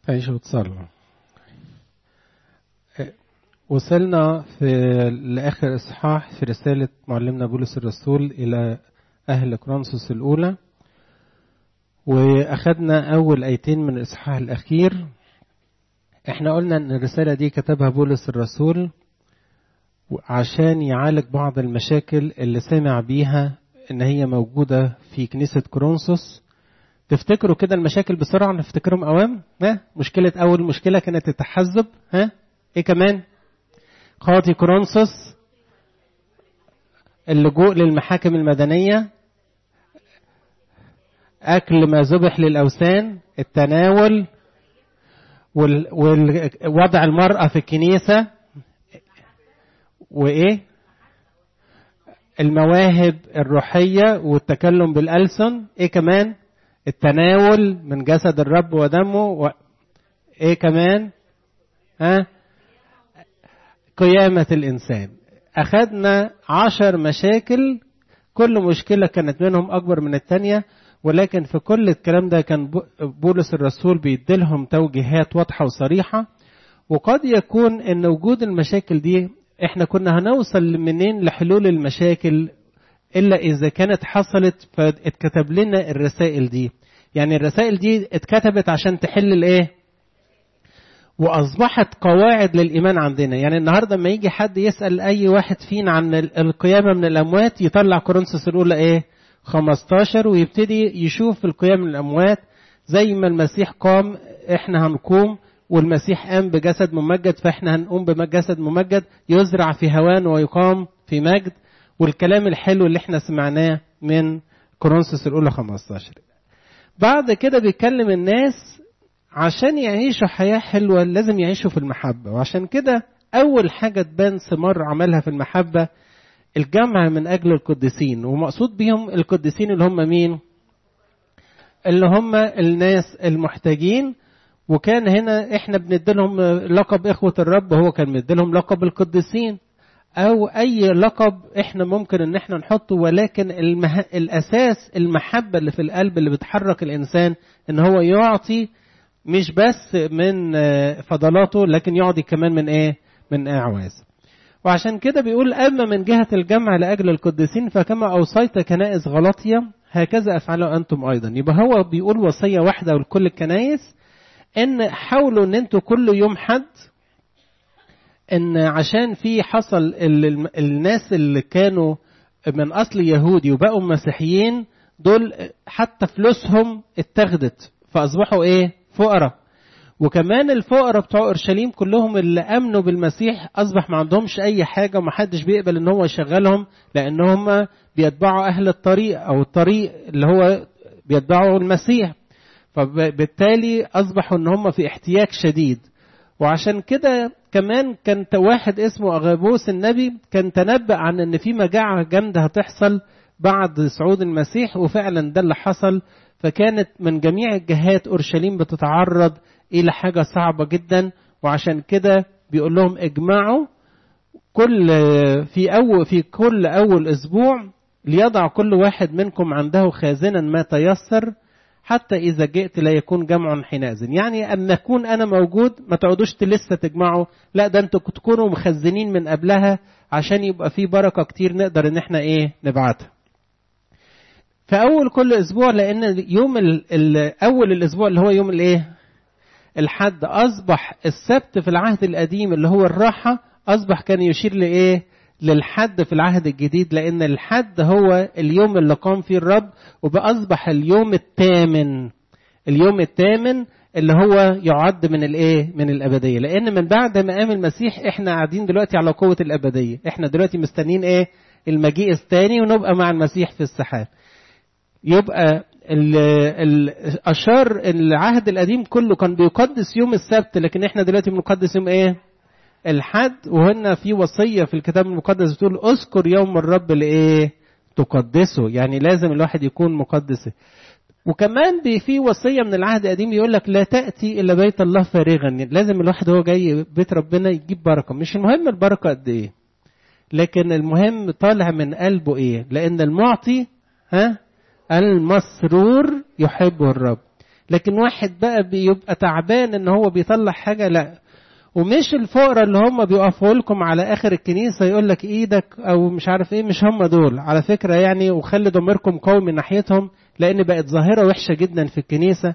تعيشوا وتصلوا وصلنا في لآخر إصحاح في رسالة معلمنا بولس الرسول إلى أهل كرونسوس الأولى وأخذنا أول آيتين من الإصحاح الأخير إحنا قلنا إن الرسالة دي كتبها بولس الرسول عشان يعالج بعض المشاكل اللي سمع بيها إن هي موجودة في كنيسة كرونسوس تفتكروا كده المشاكل بسرعة نفتكرهم أوام ها مشكلة أول مشكلة كانت التحزب ها إيه كمان خاطي كرونسوس اللجوء للمحاكم المدنية أكل ما ذبح للأوثان التناول ووضع المرأة في الكنيسة وإيه المواهب الروحية والتكلم بالألسن إيه كمان التناول من جسد الرب ودمه و... إيه كمان ها قيامة الإنسان أخذنا عشر مشاكل كل مشكلة كانت منهم أكبر من التانية ولكن في كل الكلام ده كان بولس الرسول بيديلهم توجيهات واضحة وصريحة وقد يكون ان وجود المشاكل دي احنا كنا هنوصل منين لحلول المشاكل الا اذا كانت حصلت فاتكتب لنا الرسائل دي يعني الرسائل دي اتكتبت عشان تحل الايه واصبحت قواعد للايمان عندنا يعني النهارده لما يجي حد يسال اي واحد فينا عن القيامه من الاموات يطلع كورنثوس الاولى ايه 15 ويبتدي يشوف القيام من الأموات زي ما المسيح قام احنا هنقوم والمسيح قام بجسد ممجد فاحنا هنقوم بجسد ممجد يزرع في هوان ويقام في مجد والكلام الحلو اللي احنا سمعناه من كورنثوس الأولى 15 بعد كده بيتكلم الناس عشان يعيشوا حياة حلوة لازم يعيشوا في المحبة وعشان كده أول حاجة تبان ثمار عملها في المحبة الجمع من أجل القديسين ومقصود بهم القديسين اللي هم مين اللي هم الناس المحتاجين وكان هنا احنا بنديلهم لقب إخوة الرب هو كان مديلهم لقب القديسين أو أي لقب احنا ممكن إن احنا نحطه ولكن المه... الأساس المحبة اللي في القلب اللي بتحرك الإنسان إن هو يعطي مش بس من فضلاته لكن يعطي كمان من إيه؟ من أعواز. وعشان كده بيقول أما من جهة الجمع لأجل القديسين فكما أوصيت كنائس غلطية هكذا أفعلوا أنتم أيضا يبقى هو بيقول وصية واحدة لكل الكنائس إن حاولوا إن أنتوا كل يوم حد إن عشان في حصل الناس اللي كانوا من أصل يهودي وبقوا مسيحيين دول حتى فلوسهم اتخذت فأصبحوا إيه فقراء وكمان الفقراء بتوع اورشليم كلهم اللي امنوا بالمسيح اصبح ما عندهمش اي حاجه ومحدش بيقبل ان هو يشغلهم لان هم بيتبعوا اهل الطريق او الطريق اللي هو بيتبعوا المسيح فبالتالي اصبحوا ان هم في احتياج شديد وعشان كده كمان كان واحد اسمه اغابوس النبي كان تنبأ عن ان في مجاعه جامده هتحصل بعد صعود المسيح وفعلا ده اللي حصل فكانت من جميع الجهات اورشليم بتتعرض الى حاجه صعبه جدا وعشان كده بيقول لهم اجمعوا كل في اول في كل اول اسبوع ليضع كل واحد منكم عنده خازنا ما تيسر حتى اذا جئت لا يكون جمع حينئذ يعني ان نكون انا موجود ما تقعدوش لسه تجمعوا لا ده انتوا تكونوا مخزنين من قبلها عشان يبقى في بركه كتير نقدر ان احنا ايه نبعتها في اول كل اسبوع لان يوم ال ال اول الاسبوع اللي هو يوم الايه الحد أصبح السبت في العهد القديم اللي هو الراحة أصبح كان يشير لإيه؟ للحد في العهد الجديد لأن الحد هو اليوم اللي قام فيه الرب وبأصبح اليوم الثامن اليوم الثامن اللي هو يعد من الايه؟ من الابديه، لان من بعد ما قام المسيح احنا قاعدين دلوقتي على قوه الابديه، احنا دلوقتي مستنيين ايه؟ المجيء الثاني ونبقى مع المسيح في السحاب. يبقى الأشار العهد القديم كله كان بيقدس يوم السبت لكن احنا دلوقتي بنقدس يوم ايه؟ الحد وهنا في وصية في الكتاب المقدس بتقول اذكر يوم الرب لايه؟ تقدسه يعني لازم الواحد يكون مقدس وكمان في وصية من العهد القديم يقول لك لا تأتي إلا بيت الله فارغا لازم الواحد هو جاي بيت ربنا يجيب بركة مش المهم البركة قد ايه لكن المهم طالع من قلبه ايه لأن المعطي ها المسرور يحبه الرب لكن واحد بقى بيبقى تعبان ان هو بيطلع حاجة لا ومش الفقراء اللي هم بيقفوا لكم على اخر الكنيسة يقول لك ايدك او مش عارف ايه مش هم دول على فكرة يعني وخلي ضميركم قوي من ناحيتهم لان بقت ظاهرة وحشة جدا في الكنيسة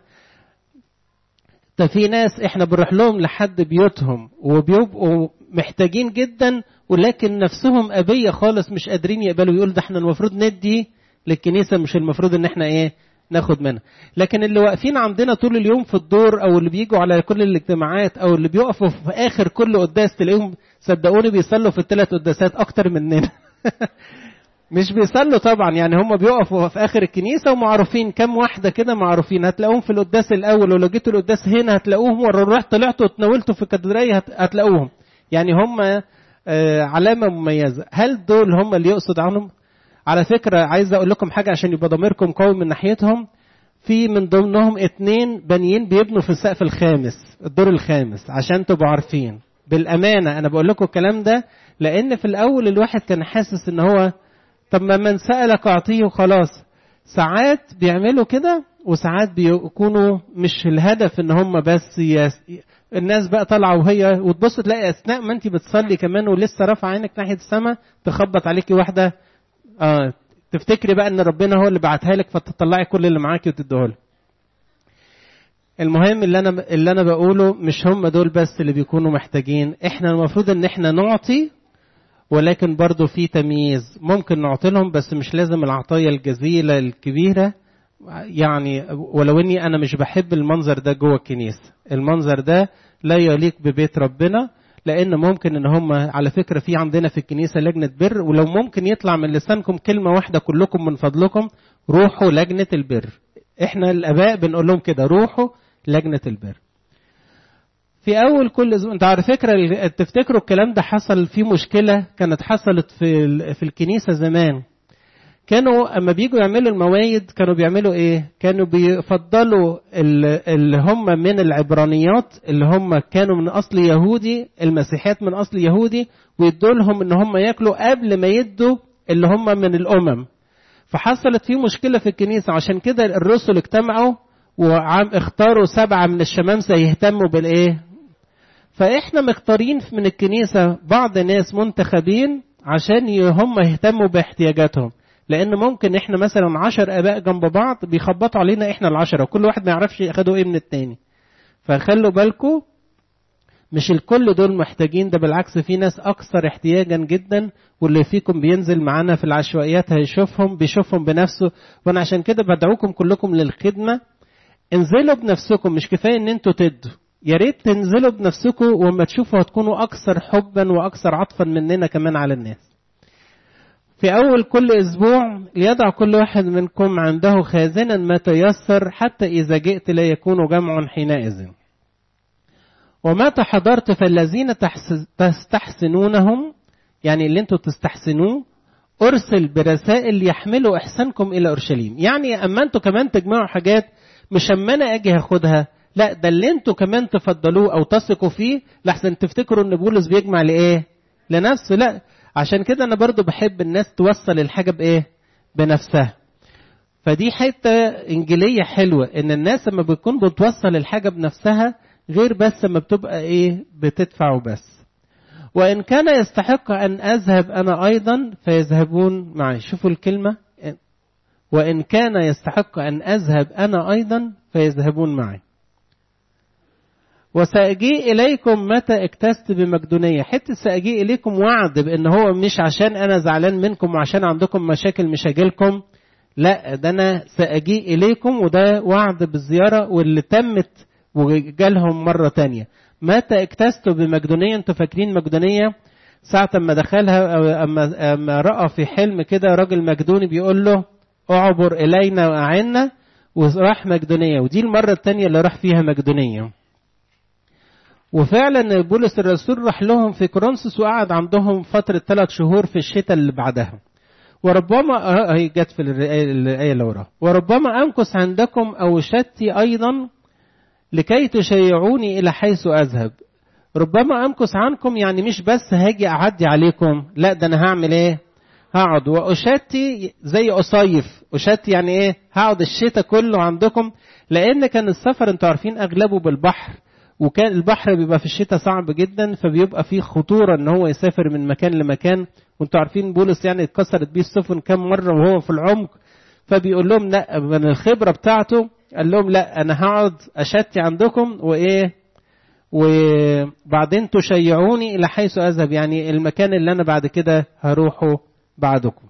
ده في ناس احنا بنروح لهم لحد بيوتهم وبيبقوا محتاجين جدا ولكن نفسهم أبية خالص مش قادرين يقبلوا يقول ده احنا المفروض ندي للكنيسة مش المفروض ان احنا ايه ناخد منها لكن اللي واقفين عندنا طول اليوم في الدور او اللي بيجوا على كل الاجتماعات او اللي بيقفوا في اخر كل قداس تلاقيهم صدقوني بيصلوا في الثلاث قداسات اكتر مننا مش بيصلوا طبعا يعني هم بيقفوا في اخر الكنيسه ومعروفين كم واحده كده معروفين هتلاقوهم في القداس الاول ولو جيتوا القداس هنا هتلاقوهم ورا رحت طلعتوا وتناولتوا في الكاتدرائيه هتلاقوهم يعني هم علامه مميزه هل دول هم اللي يقصد عنهم على فكره عايز اقول لكم حاجه عشان يبقى ضميركم قوي من ناحيتهم في من ضمنهم اتنين بانيين بيبنوا في السقف الخامس الدور الخامس عشان تبقوا عارفين بالامانه انا بقول لكم الكلام ده لان في الاول الواحد كان حاسس ان هو طب ما من سألك أعطيه وخلاص ساعات بيعملوا كده وساعات بيكونوا مش الهدف ان هم بس يس... الناس بقى طالعه وهي وتبص تلاقي اثناء ما انت بتصلي كمان ولسه رافعه عينك ناحيه السماء تخبط عليكي واحده اه تفتكري بقى ان ربنا هو اللي بعتها لك فتطلعي كل اللي معاكي وتديه له المهم اللي انا اللي انا بقوله مش هم دول بس اللي بيكونوا محتاجين احنا المفروض ان احنا نعطي ولكن برضه في تمييز ممكن نعطي لهم بس مش لازم العطايا الجزيلة الكبيرة يعني ولو اني انا مش بحب المنظر ده جوه الكنيسة المنظر ده لا يليق ببيت ربنا لان ممكن ان هم على فكرة في عندنا في الكنيسة لجنة بر ولو ممكن يطلع من لسانكم كلمة واحدة كلكم من فضلكم روحوا لجنة البر احنا الاباء بنقول لهم كده روحوا لجنة البر في اول كل اسبوع انت على فكره تفتكروا الكلام ده حصل فيه مشكله كانت حصلت في في الكنيسه زمان كانوا اما بيجوا يعملوا الموايد كانوا بيعملوا ايه كانوا بيفضلوا اللي هم من العبرانيات اللي هم كانوا من اصل يهودي المسيحيات من اصل يهودي ويدوا لهم ان هم ياكلوا قبل ما يدوا اللي هم من الامم فحصلت فيه مشكله في الكنيسه عشان كده الرسل اجتمعوا وعم اختاروا سبعه من الشمامسه يهتموا بالايه فاحنا مختارين من الكنيسة بعض ناس منتخبين عشان هم يهتموا باحتياجاتهم لان ممكن احنا مثلا عشر اباء جنب بعض بيخبطوا علينا احنا العشرة وكل واحد ما يعرفش ياخدوا ايه من التاني فخلوا بالكم مش الكل دول محتاجين ده بالعكس في ناس اكثر احتياجا جدا واللي فيكم بينزل معانا في العشوائيات هيشوفهم بيشوفهم بنفسه وانا عشان كده بدعوكم كلكم للخدمه انزلوا بنفسكم مش كفايه ان انتوا تدوا يا ريت تنزلوا بنفسكم وما تشوفوا هتكونوا اكثر حبا واكثر عطفا مننا كمان على الناس في اول كل اسبوع ليضع كل واحد منكم عنده خازنا ما تيسر حتى اذا جئت لا يكون جمع حينئذ ومتى حضرت فالذين تستحسنونهم يعني اللي انتوا تستحسنوه ارسل برسائل يحملوا احسانكم الى اورشليم يعني اما انتوا كمان تجمعوا حاجات مش اما انا اجي هاخدها لا ده اللي انتوا كمان تفضلوه او تثقوا فيه لحسن تفتكروا ان بولس بيجمع لايه لنفسه لا عشان كده انا برضو بحب الناس توصل الحاجه بايه بنفسها فدي حته انجيليه حلوه ان الناس لما بتكون بتوصل الحاجه بنفسها غير بس لما بتبقى ايه بتدفع وبس وان كان يستحق ان اذهب انا ايضا فيذهبون معي شوفوا الكلمه وان كان يستحق ان اذهب انا ايضا فيذهبون معي وسأجيء إليكم متى اكتست بمقدونية حتة سأجيء إليكم وعد بأن هو مش عشان أنا زعلان منكم وعشان عندكم مشاكل مش هجيلكم لا ده أنا سأجيء إليكم وده وعد بالزيارة واللي تمت وجالهم مرة تانية متى اكتستوا بمقدونية انتوا فاكرين مقدونية ساعة ما دخلها أو أما, أما رأى في حلم كده راجل مقدوني بيقول له اعبر إلينا وأعنا وراح مقدونية ودي المرة التانية اللي راح فيها مقدونية وفعلا بولس الرسول راح لهم في كورنثوس وقعد عندهم فترة ثلاث شهور في الشتاء اللي بعدها وربما هي جت في الآية اللي وراها وربما أمكث عندكم أو شتي أيضا لكي تشيعوني إلى حيث أذهب ربما أمكث عنكم يعني مش بس هاجي أعدي عليكم لا ده أنا هعمل إيه هقعد وأشتي زي أصيف أشتي يعني إيه هقعد الشتاء كله عندكم لأن كان السفر أنتوا عارفين أغلبه بالبحر وكان البحر بيبقى في الشتاء صعب جدا فبيبقى فيه خطورة ان هو يسافر من مكان لمكان وانتوا عارفين بولس يعني اتكسرت بيه السفن كم مرة وهو في العمق فبيقول لهم لا من الخبرة بتاعته قال لهم لا انا هقعد اشتي عندكم وايه وبعدين تشيعوني الى حيث اذهب يعني المكان اللي انا بعد كده هروحه بعدكم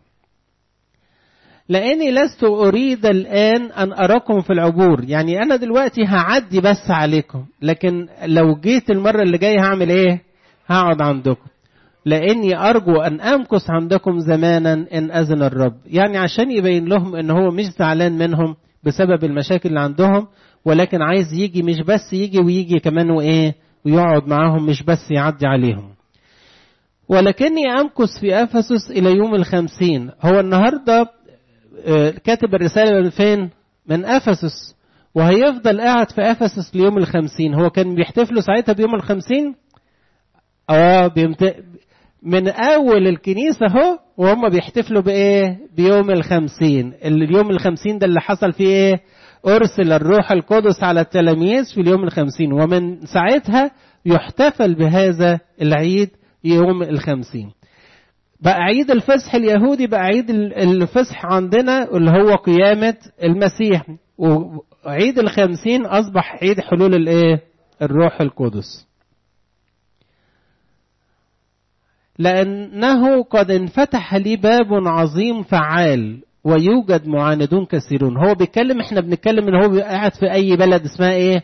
لاني لست اريد الان ان اراكم في العبور يعني انا دلوقتي هعدي بس عليكم لكن لو جيت المره اللي جايه هعمل ايه هقعد عندكم لاني ارجو ان امكث عندكم زمانا ان اذن الرب يعني عشان يبين لهم ان هو مش زعلان منهم بسبب المشاكل اللي عندهم ولكن عايز يجي مش بس يجي ويجي كمان وايه ويقعد معاهم مش بس يعدي عليهم ولكني امكث في افسس الى يوم الخمسين هو النهارده كاتب الرسالة من فين؟ من أفسس وهيفضل قاعد في أفسس ليوم الخمسين هو كان بيحتفلوا ساعتها بيوم الخمسين اه بيمت... من أول الكنيسة اهو وهم بيحتفلوا بإيه؟ بيوم الخمسين اليوم الخمسين ده اللي حصل فيه إيه؟ أرسل الروح القدس على التلاميذ في اليوم الخمسين ومن ساعتها يحتفل بهذا العيد يوم الخمسين بقى عيد الفصح اليهودي بقى عيد الفصح عندنا اللي هو قيامة المسيح وعيد الخمسين أصبح عيد حلول الإيه؟ الروح القدس لأنه قد انفتح لي باب عظيم فعال ويوجد معاندون كثيرون هو بيتكلم احنا بنتكلم ان هو قاعد في اي بلد اسمها ايه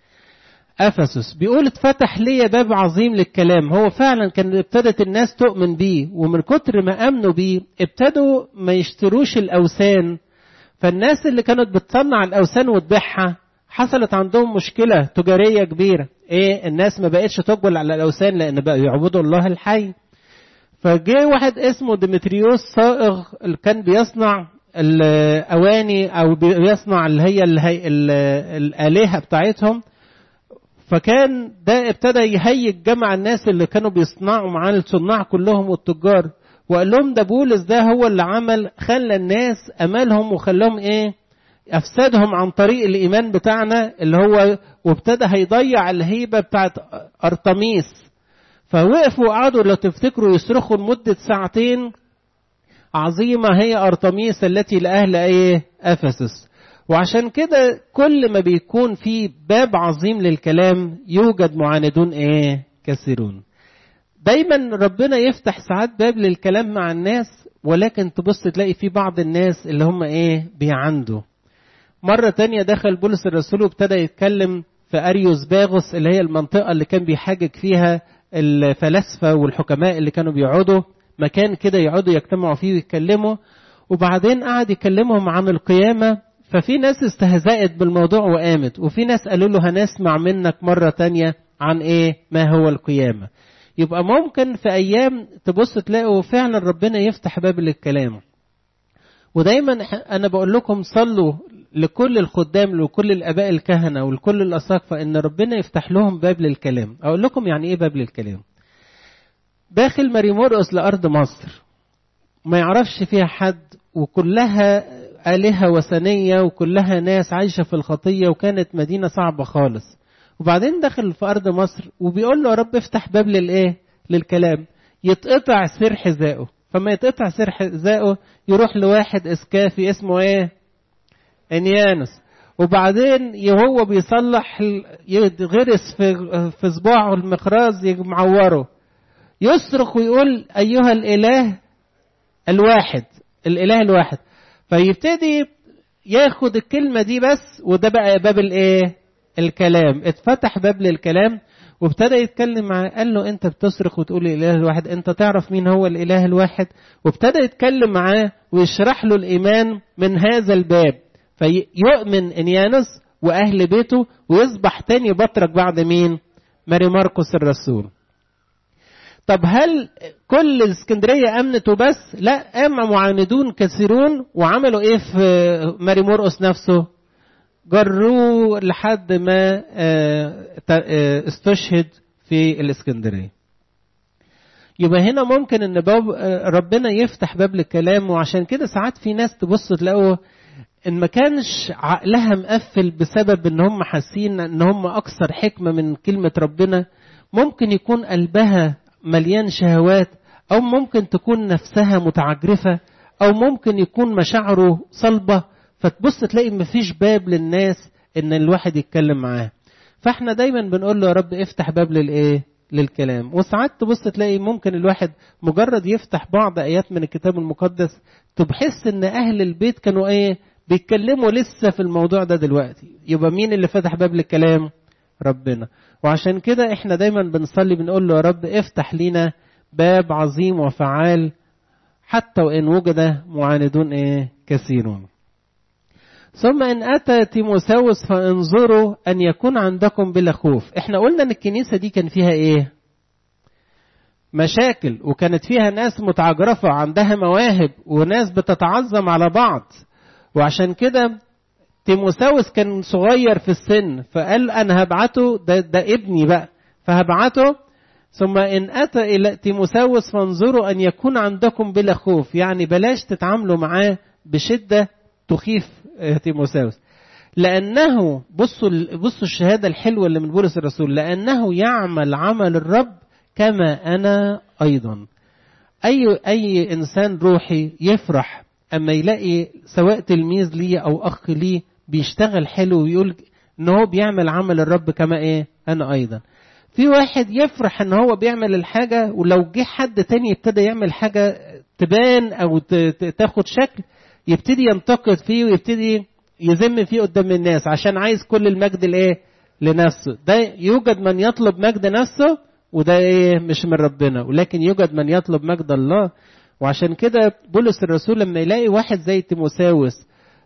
افسس بيقول اتفتح لي باب عظيم للكلام هو فعلا كان ابتدت الناس تؤمن بيه ومن كتر ما امنوا بيه ابتدوا ما يشتروش الاوثان فالناس اللي كانت بتصنع الاوثان وتبيعها حصلت عندهم مشكله تجاريه كبيره ايه الناس ما بقتش تقبل على الاوثان لان بقوا يعبدوا الله الحي فجه واحد اسمه ديمتريوس صائغ اللي كان بيصنع الاواني او بيصنع اللي هي الالهه بتاعتهم فكان ده ابتدى يهيج جمع الناس اللي كانوا بيصنعوا معاه الصناع كلهم والتجار وقال لهم ده بولس ده هو اللي عمل خلى الناس امالهم وخلاهم ايه افسدهم عن طريق الايمان بتاعنا اللي هو وابتدى هيضيع الهيبه بتاعت ارتميس فوقفوا وقعدوا لو تفتكروا يصرخوا لمده ساعتين عظيمه هي ارتميس التي لاهل ايه افسس وعشان كده كل ما بيكون في باب عظيم للكلام يوجد معاندون ايه كثيرون دايما ربنا يفتح ساعات باب للكلام مع الناس ولكن تبص تلاقي في بعض الناس اللي هم ايه بيعندوا مرة تانية دخل بولس الرسول وابتدى يتكلم في أريوس باغوس اللي هي المنطقة اللي كان بيحاجج فيها الفلاسفة والحكماء اللي كانوا بيقعدوا مكان كده يقعدوا يجتمعوا فيه ويتكلموا وبعدين قعد يكلمهم عن القيامة ففي ناس استهزأت بالموضوع وقامت وفي ناس قالوا له هنسمع منك مرة تانية عن ايه ما هو القيامة يبقى ممكن في ايام تبص تلاقوا فعلا ربنا يفتح باب للكلام ودايما انا بقول لكم صلوا لكل الخدام لكل الاباء الكهنه ولكل الاساقفه ان ربنا يفتح لهم باب للكلام اقول لكم يعني ايه باب للكلام داخل مريمورقس لارض مصر ما يعرفش فيها حد وكلها آلهة وثنية وكلها ناس عايشة في الخطية وكانت مدينة صعبة خالص وبعدين دخل في أرض مصر وبيقول له يا رب افتح باب للإيه؟ للكلام يتقطع سر حذائه فما يتقطع سر حذائه يروح لواحد إسكافي اسمه إيه؟ إنيانوس وبعدين وهو بيصلح يغرس في في صباعه المخراز يمعوره يصرخ ويقول أيها الإله الواحد الإله الواحد فيبتدي ياخد الكلمة دي بس وده بقى باب الايه الكلام اتفتح باب للكلام وابتدى يتكلم معاه قال له انت بتصرخ وتقول الاله الواحد انت تعرف مين هو الاله الواحد وابتدى يتكلم معاه ويشرح له الايمان من هذا الباب فيؤمن انيانوس واهل بيته ويصبح تاني بطرك بعد مين ماري مرقس الرسول طب هل كل اسكندريه امنت وبس؟ لا قام معاندون كثيرون وعملوا ايه في ماري مرقس نفسه؟ جروه لحد ما استشهد في الاسكندريه. يبقى هنا ممكن ان باب ربنا يفتح باب للكلام وعشان كده ساعات في ناس تبص تلاقوا ان ما كانش عقلها مقفل بسبب ان هم حاسين ان هم اكثر حكمه من كلمه ربنا ممكن يكون قلبها مليان شهوات او ممكن تكون نفسها متعجرفه او ممكن يكون مشاعره صلبه فتبص تلاقي مفيش باب للناس ان الواحد يتكلم معاه فاحنا دايما بنقول له يا رب افتح باب للايه للكلام وساعات تبص تلاقي ممكن الواحد مجرد يفتح بعض ايات من الكتاب المقدس تبحس ان اهل البيت كانوا ايه بيتكلموا لسه في الموضوع ده دلوقتي يبقى مين اللي فتح باب للكلام ربنا وعشان كده احنا دايما بنصلي بنقول له يا رب افتح لنا باب عظيم وفعال حتى وان وجد معاندون ايه كثيرون ثم ان اتى تيموساوس فانظروا ان يكون عندكم بلا خوف احنا قلنا ان الكنيسه دي كان فيها ايه مشاكل وكانت فيها ناس متعجرفه عندها مواهب وناس بتتعظم على بعض وعشان كده تيموساوس كان صغير في السن فقال انا هبعته ده, ده ابني بقى فهبعته ثم ان اتى الى تيموساوس فانظروا ان يكون عندكم بلا خوف يعني بلاش تتعاملوا معاه بشده تخيف تيموساوس لانه بصوا بصوا الشهاده الحلوه اللي من بولس الرسول لانه يعمل عمل الرب كما انا ايضا اي اي انسان روحي يفرح اما يلاقي سواء تلميذ ليه او اخ ليه بيشتغل حلو ويقول ان هو بيعمل عمل الرب كما ايه انا ايضا في واحد يفرح ان هو بيعمل الحاجه ولو جه حد تاني ابتدى يعمل حاجه تبان او تاخد شكل يبتدي ينتقد فيه ويبتدي يذم فيه قدام الناس عشان عايز كل المجد الايه لنفسه ده يوجد من يطلب مجد نفسه وده ايه مش من ربنا ولكن يوجد من يطلب مجد الله وعشان كده بولس الرسول لما يلاقي واحد زي تيموساوس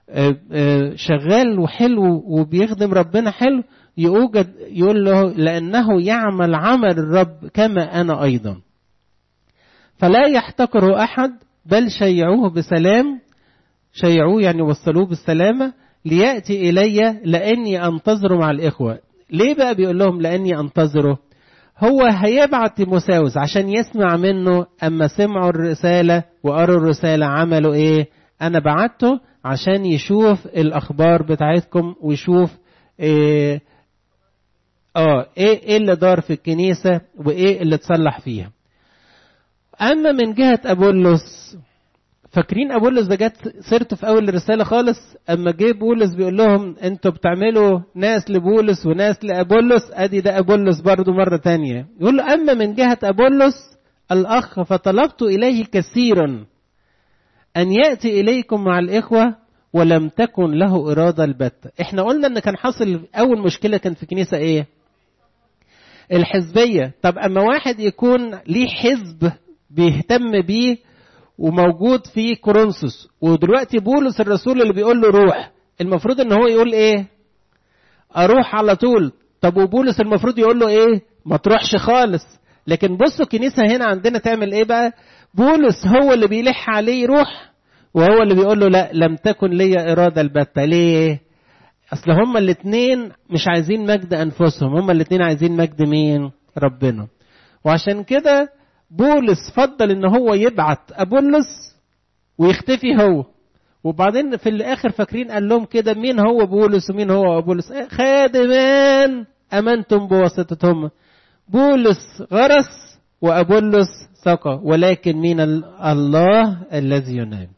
شغال وحلو وبيخدم ربنا حلو يوجد يقول له لأنه يعمل عمل الرب كما أنا أيضا فلا يحتقره أحد بل شيعوه بسلام شيعوه يعني وصلوه بالسلامة ليأتي إلي لأني أنتظره مع الإخوة ليه بقى بيقول لهم لأني أنتظره هو هيبعت تيموساوس عشان يسمع منه أما سمعوا الرسالة وقروا الرسالة عملوا إيه أنا بعته عشان يشوف الأخبار بتاعتكم ويشوف إيه اه ايه ايه اللي دار في الكنيسة وايه اللي اتصلح فيها اما من جهة ابولس فاكرين ابولس ده جت سيرته في اول الرسالة خالص اما جه بولس بيقول لهم انتوا بتعملوا ناس لبولس وناس لابولس ادي ده ابولس برضو مرة تانية يقول له اما من جهة ابولس الاخ فطلبت اليه كثيرا ان ياتي اليكم مع الاخوة ولم تكن له اراده البتة احنا قلنا ان كان حاصل اول مشكلة كان في كنيسة ايه الحزبية طب أما واحد يكون ليه حزب بيهتم بيه وموجود في كورنثوس ودلوقتي بولس الرسول اللي بيقول له روح المفروض ان هو يقول ايه اروح على طول طب وبولس المفروض يقول له ايه ما تروحش خالص لكن بصوا الكنيسة هنا عندنا تعمل ايه بقى بولس هو اللي بيلح عليه يروح وهو اللي بيقول له لا لم تكن لي إرادة البتة ليه اصل هما الاثنين مش عايزين مجد انفسهم هما الاثنين عايزين مجد مين ربنا وعشان كده بولس فضل ان هو يبعت ابولس ويختفي هو وبعدين في الاخر فاكرين قال لهم كده مين هو بولس ومين هو ابولس خادمان امنتم بواسطتهم بولس غرس وابولس سقى ولكن مين الله الذي ينام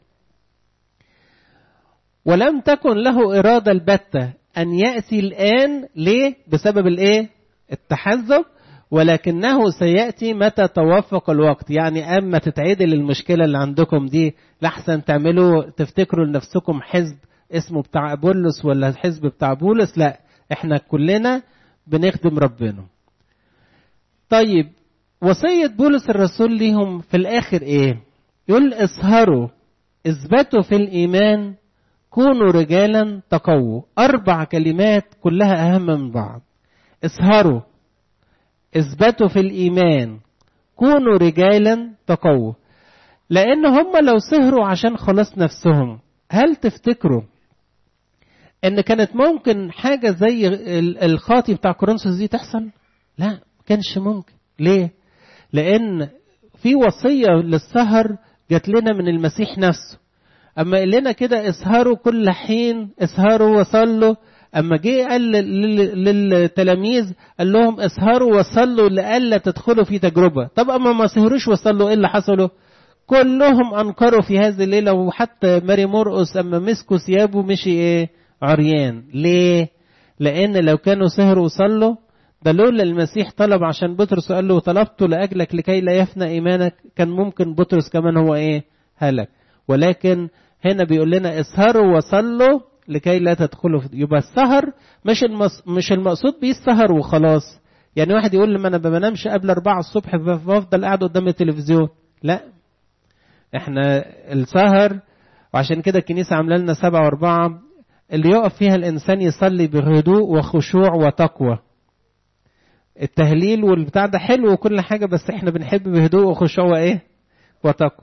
ولم تكن له إرادة البتة أن يأتي الآن ليه؟ بسبب الإيه؟ التحزب ولكنه سيأتي متى توافق الوقت يعني أما تتعدل المشكلة اللي عندكم دي لحسن تعملوا تفتكروا لنفسكم حزب اسمه بتاع بولس ولا الحزب بتاع بولس لا احنا كلنا بنخدم ربنا طيب وصية بولس الرسول ليهم في الآخر إيه؟ يقول اسهروا اثبتوا في الإيمان كونوا رجالا تقووا أربع كلمات كلها أهم من بعض اسهروا اثبتوا في الإيمان كونوا رجالا تقووا لأن هم لو سهروا عشان خلاص نفسهم هل تفتكروا ان كانت ممكن حاجة زي الخاطي بتاع كورنثوس دي تحصل لا كانش ممكن ليه لان في وصية للسهر جات لنا من المسيح نفسه أما قال لنا كده اسهروا كل حين اسهروا وصلوا أما جه قال للتلاميذ قال لهم اسهروا وصلوا لئلا تدخلوا في تجربة طب أما ما سهروش وصلوا إيه اللي حصلوا كلهم أنكروا في هذه الليلة وحتى ماري مرقس أما مسكوا ثيابه مشي إيه عريان ليه لأن لو كانوا سهروا وصلوا ده لولا المسيح طلب عشان بطرس قال له طلبت لأجلك لكي لا يفنى إيمانك كان ممكن بطرس كمان هو إيه هلك ولكن هنا بيقول لنا اسهروا وصلوا لكي لا تدخلوا يبقى السهر مش المص... مش المقصود بيه السهر وخلاص يعني واحد يقول لي ما انا ما بنامش قبل أربعة الصبح بفضل قاعد قدام التلفزيون لا احنا السهر وعشان كده الكنيسة عاملة لنا سبعة وأربعة اللي يقف فيها الإنسان يصلي بهدوء وخشوع وتقوى التهليل والبتاع ده حلو وكل حاجة بس احنا بنحب بهدوء وخشوع وإيه وتقوى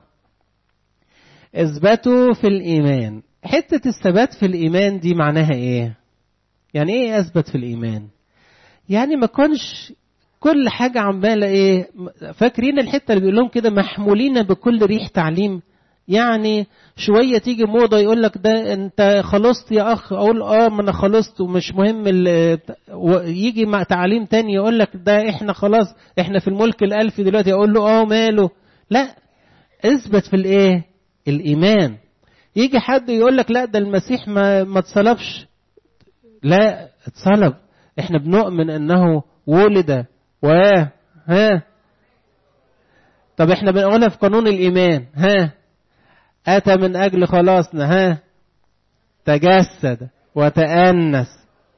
اثبتوا في الإيمان حتة الثبات في الإيمان دي معناها إيه يعني إيه أثبت في الإيمان يعني ما كونش كل حاجة عمالة إيه فاكرين الحتة اللي بيقول لهم كده محمولين بكل ريح تعليم يعني شوية تيجي موضة يقول لك ده انت خلصت يا اخ اقول اه ما انا خلصت ومش مهم يجي مع تعليم تاني يقول لك ده احنا خلاص احنا في الملك الالفي دلوقتي اقول له اه ماله لا اثبت في الايه الايمان يجي حد يقول لك لا ده المسيح ما ما اتصلبش لا اتصلب احنا بنؤمن انه ولد و ها طب احنا بنقولها في قانون الايمان ها اتى من اجل خلاصنا ها تجسد وتأنس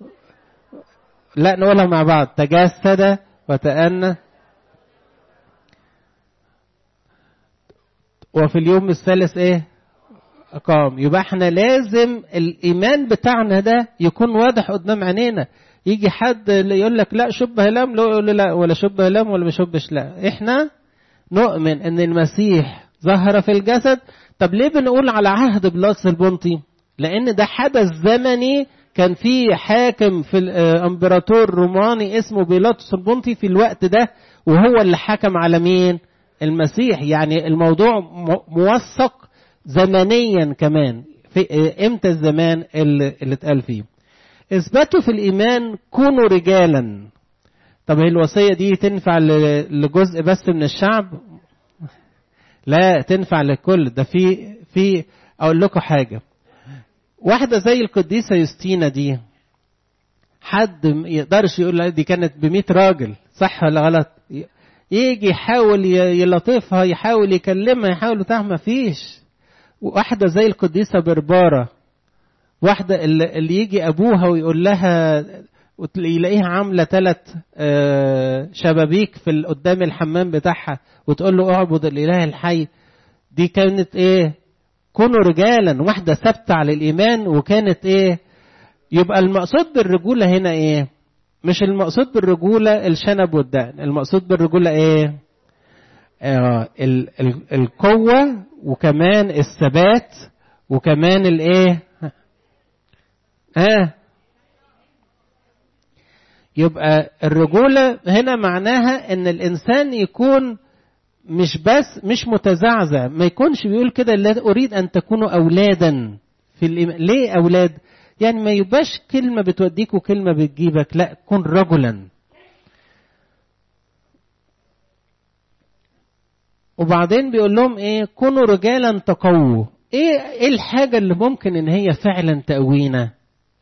لا نقولها مع بعض تجسد وتأنس وفي اليوم الثالث ايه قام يبقى احنا لازم الايمان بتاعنا ده يكون واضح قدام عينينا يجي حد يقول لك لا شبه لام لا يقول لا ولا شبه لام ولا ما شبش لا احنا نؤمن ان المسيح ظهر في الجسد طب ليه بنقول على عهد بلاطس البنطي لان ده حدث زمني كان في حاكم في الامبراطور روماني اسمه بيلاطس البنطي في الوقت ده وهو اللي حكم على مين المسيح يعني الموضوع موثق زمنيا كمان في امتى الزمان اللي, اللي اتقال فيه اثبتوا في الايمان كونوا رجالا طب هي الوصيه دي تنفع لجزء بس من الشعب لا تنفع للكل ده في في اقول لكم حاجه واحده زي القديسه يوستينا دي حد ما يقدرش يقول دي كانت ب راجل صح ولا غلط يجي يحاول يلطفها يحاول يكلمها يحاول بتاع ما فيش واحده زي القديسه برباره واحده اللي يجي ابوها ويقول لها يلاقيها عامله ثلاث شبابيك في قدام الحمام بتاعها وتقول له اعبد الاله الحي دي كانت ايه كونوا رجالا واحده ثابته على الايمان وكانت ايه يبقى المقصود بالرجوله هنا ايه مش المقصود بالرجوله الشنب والدقن المقصود بالرجوله ايه آه ال ال القوه وكمان الثبات وكمان الايه ها آه يبقى الرجولة هنا معناها ان الانسان يكون مش بس مش متزعزع ما يكونش بيقول كده لا اريد ان تكونوا اولادا في الإيمان. ليه اولاد يعني ما يبقاش كلمة بتوديك وكلمة بتجيبك لا كن رجلا وبعدين بيقول لهم ايه كونوا رجالا تقووا ايه ايه الحاجة اللي ممكن ان هي فعلا تقوينا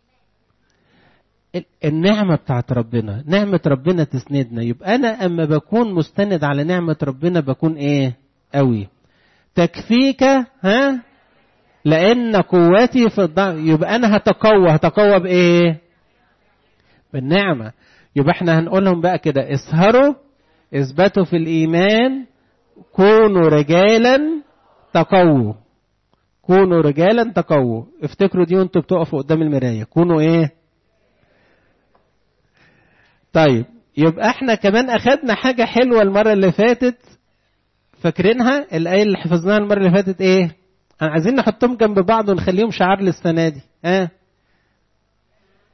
النعمة بتاعت ربنا نعمة ربنا تسندنا يبقى أنا أما بكون مستند على نعمة ربنا بكون إيه قوي تكفيك ها لأن قوتي في الضعف يبقى أنا هتقوى هتقوى بإيه بالنعمة يبقى احنا هنقولهم بقى كده اسهروا اثبتوا في الإيمان كونوا رجالا تقووا كونوا رجالا تقووا افتكروا دي وانتوا بتقفوا قدام المراية كونوا ايه طيب يبقى احنا كمان اخدنا حاجة حلوة المرة اللي فاتت فاكرينها الآية اللي حفظناها المرة اللي فاتت ايه انا عايزين نحطهم جنب بعض ونخليهم شعار للسنة دي ها اه؟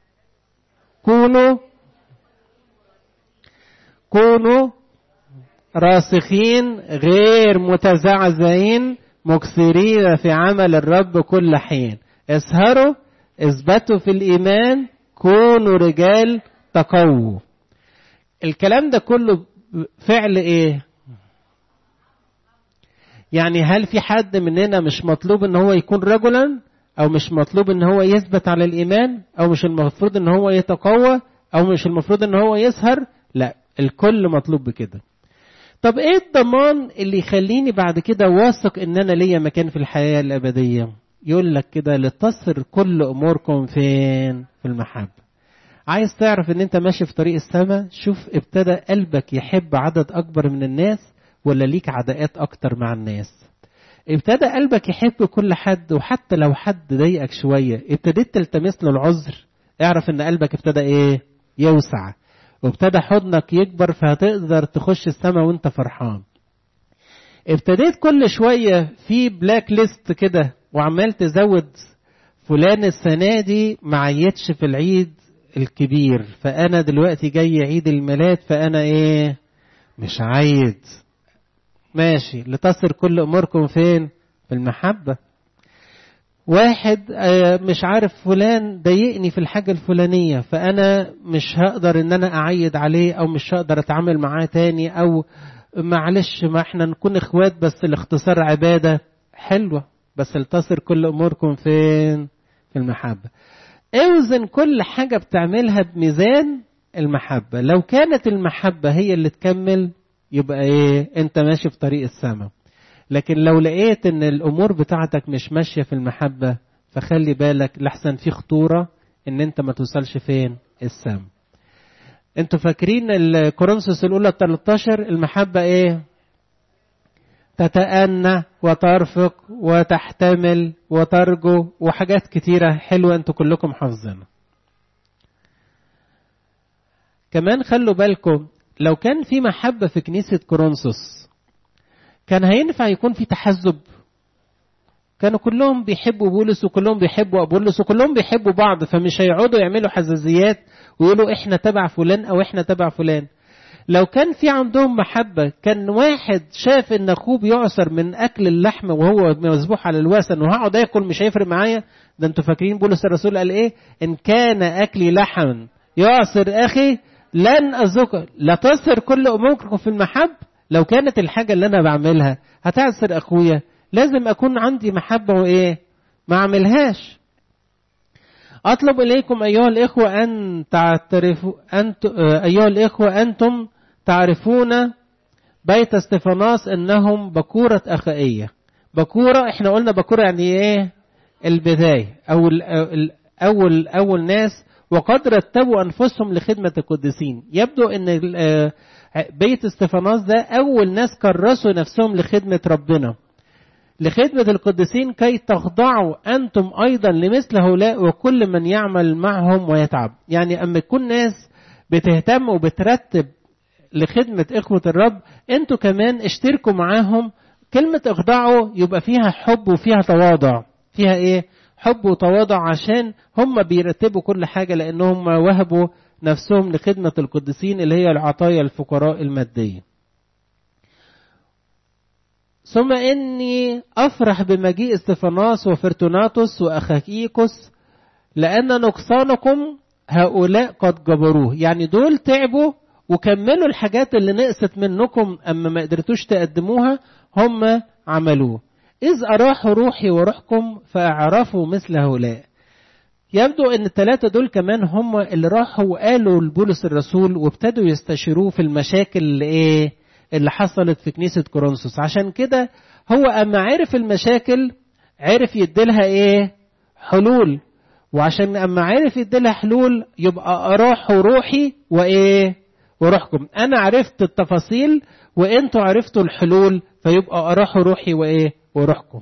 كونوا كونوا راسخين غير متزعزعين مكثرين في عمل الرب كل حين اسهروا اثبتوا في الإيمان كونوا رجال تقووا الكلام ده كله فعل ايه يعني هل في حد مننا مش مطلوب ان هو يكون رجلا او مش مطلوب ان هو يثبت على الايمان او مش المفروض ان هو يتقوى او مش المفروض ان هو يسهر لا الكل مطلوب بكده طب ايه الضمان اللي يخليني بعد كده واثق ان انا ليا مكان في الحياه الابديه يقول لك كده لتصر كل اموركم فين في المحبه عايز تعرف ان انت ماشي في طريق السماء شوف ابتدى قلبك يحب عدد اكبر من الناس ولا ليك عداءات اكتر مع الناس ابتدى قلبك يحب كل حد وحتى لو حد ضايقك شوية ابتديت تلتمس له العذر اعرف ان قلبك ابتدى ايه يوسع وابتدى حضنك يكبر فهتقدر تخش السماء وانت فرحان ابتديت كل شوية في بلاك ليست كده وعمال تزود فلان السنة دي معيتش في العيد الكبير فأنا دلوقتي جاي عيد الميلاد فأنا إيه مش عايد ماشي لتصر كل أموركم فين في المحبة واحد مش عارف فلان ضايقني في الحاجة الفلانية فأنا مش هقدر إن أنا أعيد عليه أو مش هقدر أتعامل معاه تاني أو معلش ما احنا نكون اخوات بس الاختصار عبادة حلوة بس لتصر كل أموركم فين في المحبة اوزن كل حاجة بتعملها بميزان المحبة لو كانت المحبة هي اللي تكمل يبقى ايه انت ماشي في طريق السماء لكن لو لقيت ان الامور بتاعتك مش ماشية في المحبة فخلي بالك لحسن في خطورة ان انت ما توصلش فين السماء انتوا فاكرين الكورنثوس الاولى 13 المحبة ايه تتأنى وترفق وتحتمل وترجو وحاجات كتيرة حلوة انتوا كلكم حافظينها كمان خلوا بالكم لو كان في محبة في كنيسة كورنثوس كان هينفع يكون في تحزب كانوا كلهم بيحبوا بولس وكلهم بيحبوا أبولس وكلهم بيحبوا بعض فمش هيقعدوا يعملوا حزازيات ويقولوا احنا تبع فلان او احنا تبع فلان لو كان في عندهم محبة كان واحد شاف ان اخوه بيعصر من اكل اللحم وهو مذبوح على الوثن وهقعد اكل مش هيفرق معايا ده انتوا فاكرين بولس الرسول قال ايه ان كان اكلي لحما يعصر اخي لن اذوق لا تصر كل اموركم في المحب لو كانت الحاجة اللي انا بعملها هتعصر اخويا لازم اكون عندي محبة وايه ما اعملهاش أطلب إليكم أيها الإخوة أن تعترفوا أنت أيها الإخوة أنتم تعرفون بيت استفاناس أنهم بكورة أخائية بكورة إحنا قلنا بكورة يعني إيه البداية أو أول أول ناس وقد رتبوا أنفسهم لخدمة القديسين يبدو أن بيت استفاناس ده أول ناس كرسوا نفسهم لخدمة ربنا لخدمة القديسين كي تخضعوا أنتم أيضا لمثل هؤلاء وكل من يعمل معهم ويتعب يعني أما يكون ناس بتهتم وبترتب لخدمة إخوة الرب أنتوا كمان اشتركوا معاهم كلمة اخضعوا يبقى فيها حب وفيها تواضع فيها ايه حب وتواضع عشان هم بيرتبوا كل حاجة لأنهم وهبوا نفسهم لخدمة القديسين اللي هي العطايا الفقراء المادية ثم إني أفرح بمجيء استفاناس وفرتوناتوس وأخاكيكوس لأن نقصانكم هؤلاء قد جبروه يعني دول تعبوا وكملوا الحاجات اللي نقصت منكم أما ما قدرتوش تقدموها هم عملوه إذ أراحوا روحي وروحكم فأعرفوا مثل هؤلاء يبدو ان الثلاثة دول كمان هم اللي راحوا وقالوا لبولس الرسول وابتدوا يستشيروه في المشاكل اللي ايه اللي حصلت في كنيسة كورنثوس عشان كده هو أما عرف المشاكل عرف يديلها إيه حلول وعشان أما عرف يديلها حلول يبقى أراحوا روحي وإيه وروحكم أنا عرفت التفاصيل وإنتوا عرفتوا الحلول فيبقى أراحوا روحي وإيه وروحكم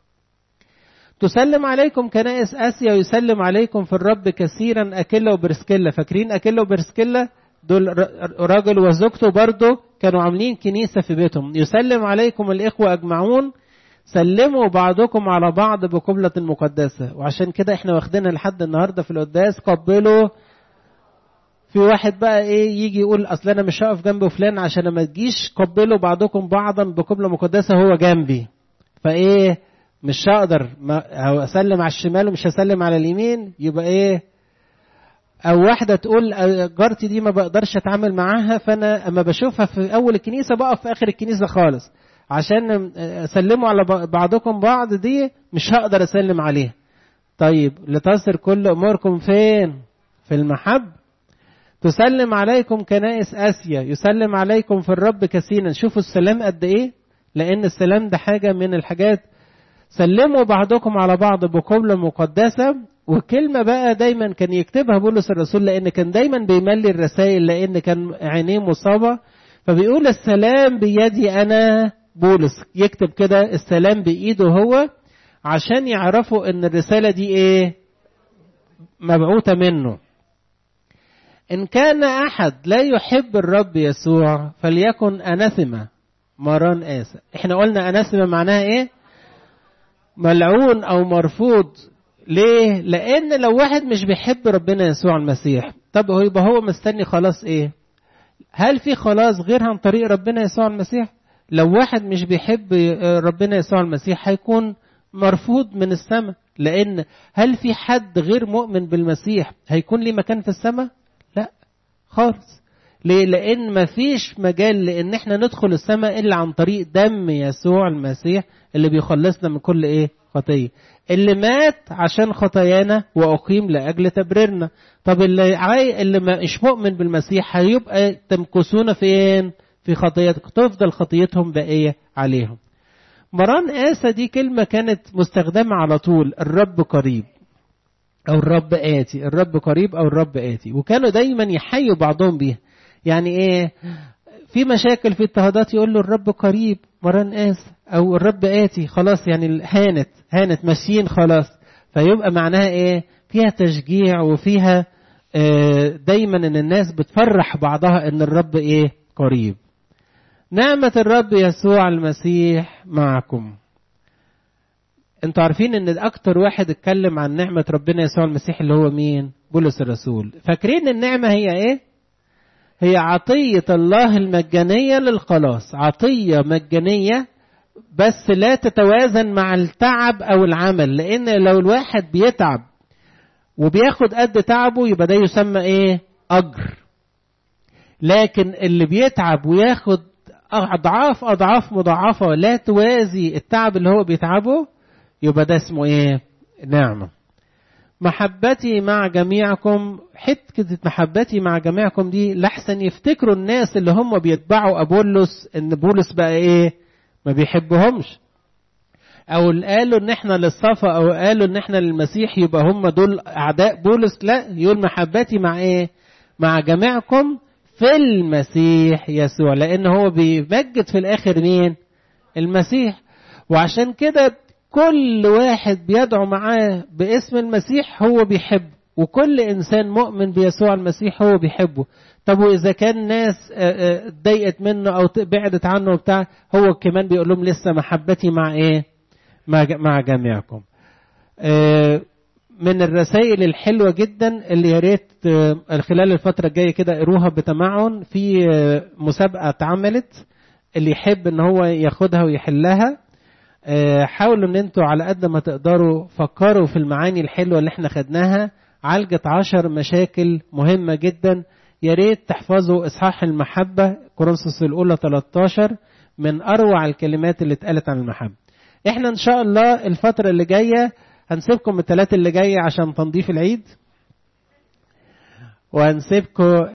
تسلم عليكم كنائس آسيا ويسلم عليكم في الرب كثيرا أكيلا وبرسكيلا فاكرين أكيلا وبرسكيلا دول راجل وزوجته برضه كانوا عاملين كنيسة في بيتهم يسلم عليكم الإخوة أجمعون سلموا بعضكم على بعض بقبلة مقدسة وعشان كده احنا واخدينها لحد النهاردة في القداس قبلوا في واحد بقى ايه يجي يقول اصل انا مش هقف جنب فلان عشان ما تجيش قبلوا بعضكم بعضا بقبله مقدسه هو جنبي فايه مش هقدر اسلم على الشمال ومش هسلم على اليمين يبقى ايه او واحده تقول جارتي دي ما بقدرش اتعامل معاها فانا اما بشوفها في اول الكنيسه بقف في اخر الكنيسه خالص عشان اسلموا على بعضكم بعض دي مش هقدر اسلم عليها طيب لتصر كل اموركم فين في المحب تسلم عليكم كنائس اسيا يسلم عليكم في الرب كثيرا شوفوا السلام قد ايه لان السلام ده حاجه من الحاجات سلموا بعضكم على بعض بقبلة مقدسة وكلمة بقى دايما كان يكتبها بولس الرسول لأن كان دايما بيملي الرسائل لأن كان عينيه مصابة فبيقول السلام بيدي أنا بولس يكتب كده السلام بإيده هو عشان يعرفوا إن الرسالة دي إيه مبعوثة منه إن كان أحد لا يحب الرب يسوع فليكن أناثمة مران آسى إحنا قلنا أناثمة معناها إيه ملعون او مرفوض ليه لان لو واحد مش بيحب ربنا يسوع المسيح طب هو يبقى هو مستني خلاص ايه هل في خلاص غير عن طريق ربنا يسوع المسيح لو واحد مش بيحب ربنا يسوع المسيح هيكون مرفوض من السماء لان هل في حد غير مؤمن بالمسيح هيكون ليه مكان في السماء لا خالص ليه لان مفيش مجال لان احنا ندخل السماء الا عن طريق دم يسوع المسيح اللي بيخلصنا من كل ايه خطيه اللي مات عشان خطايانا واقيم لاجل تبريرنا طب اللي عاي... اللي مش مؤمن بالمسيح هيبقى تمكثون فين في خطيتك تفضل خطيتهم باقيه عليهم مران آسى دي كلمة كانت مستخدمة على طول الرب قريب أو الرب آتي الرب قريب أو الرب آتي وكانوا دايما يحيوا بعضهم بيها يعني إيه في مشاكل في اضطهادات يقول له الرب قريب مران آسى أو الرب آتي خلاص يعني هانت هانت ماشيين خلاص فيبقى معناها إيه فيها تشجيع وفيها دايما ان الناس بتفرح بعضها ان الرب ايه قريب نعمة الرب يسوع المسيح معكم انتوا عارفين ان اكتر واحد اتكلم عن نعمة ربنا يسوع المسيح اللي هو مين بولس الرسول فاكرين النعمة هي ايه هي عطية الله المجانية للخلاص عطية مجانية بس لا تتوازن مع التعب او العمل لان لو الواحد بيتعب وبياخد قد تعبه يبقى ده يسمى ايه اجر لكن اللي بيتعب وياخد اضعاف اضعاف مضاعفه لا توازي التعب اللي هو بيتعبه يبقى ده اسمه ايه نعمه محبتي مع جميعكم حته محبتي مع جميعكم دي لحسن يفتكروا الناس اللي هم بيتبعوا ابولس ان بولس بقى ايه ما بيحبهمش او قالوا ان احنا للصفا او قالوا ان احنا للمسيح يبقى هم دول اعداء بولس لا يقول محبتي مع ايه مع جميعكم في المسيح يسوع لان هو بيمجد في الاخر مين المسيح وعشان كده كل واحد بيدعو معاه باسم المسيح هو بيحب وكل انسان مؤمن بيسوع المسيح هو بيحبه طب واذا كان ناس اتضايقت منه او بعدت عنه وبتاع هو كمان بيقول لهم لسه محبتي مع ايه مع جميعكم من الرسائل الحلوة جدا اللي يا ريت خلال الفترة الجاية كده قروها بتمعن في مسابقة اتعملت اللي يحب ان هو ياخدها ويحلها حاولوا ان انتوا على قد ما تقدروا فكروا في المعاني الحلوة اللي احنا خدناها عالجت عشر مشاكل مهمة جدا يا ريت تحفظوا اصحاح المحبة كورنثوس الاولى 13 من اروع الكلمات اللي اتقالت عن المحبة احنا ان شاء الله الفترة اللي جاية هنسيبكم الثلاث اللي جاية عشان تنظيف العيد وهنسيبكم